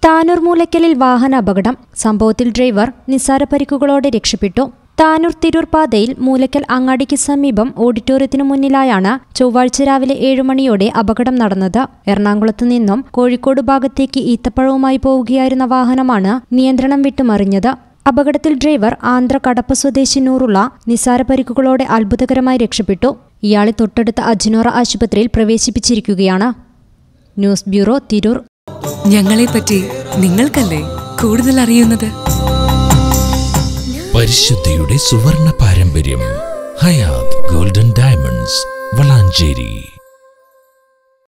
താനൂർ മൂലക്കലിൽ വാഹന അപകടം സംഭവത്തിൽ ഡ്രൈവർ നിസ്സാര പരിക്കുകളോടെ രക്ഷപ്പെട്ടു താനൂർ തിരൂർ പാതയിൽ മൂലക്കൽ അങ്ങാടിക്ക് സമീപം ഓഡിറ്റോറിയത്തിനു മുന്നിലായാണ് ചൊവ്വാഴ്ച രാവിലെ ഏഴുമണിയോടെ അപകടം നടന്നത് എറണാകുളത്ത് നിന്നും കോഴിക്കോട് ഭാഗത്തേക്ക് ഈത്തപ്പഴവുമായി പോവുകയായിരുന്ന വാഹനമാണ് നിയന്ത്രണം വിട്ടുമറിഞ്ഞത് അപകടത്തിൽ ഡ്രൈവർ ആന്ധ്ര കടപ്പ സ്വദേശി നൂറുള്ള നിസ്സാര പരിക്കുകളോടെ അത്ഭുതകരമായി രക്ഷപ്പെട്ടു ഇയാളെ തൊട്ടടുത്ത അജ്നോറ ആശുപത്രിയിൽ പ്രവേശിപ്പിച്ചിരിക്കുകയാണ് ന്യൂസ് ബ്യൂറോ തിരൂർ ഞങ്ങളെപ്പറ്റി നിങ്ങൾക്കല്ലേ കൂടുതൽ അറിയുന്നത് പരിശുദ്ധിയുടെ സുവർണ പാരമ്പര്യം ഹയാത് ഗോൾഡൻ ഡയമണ്ട്സ് വളാഞ്ചേരി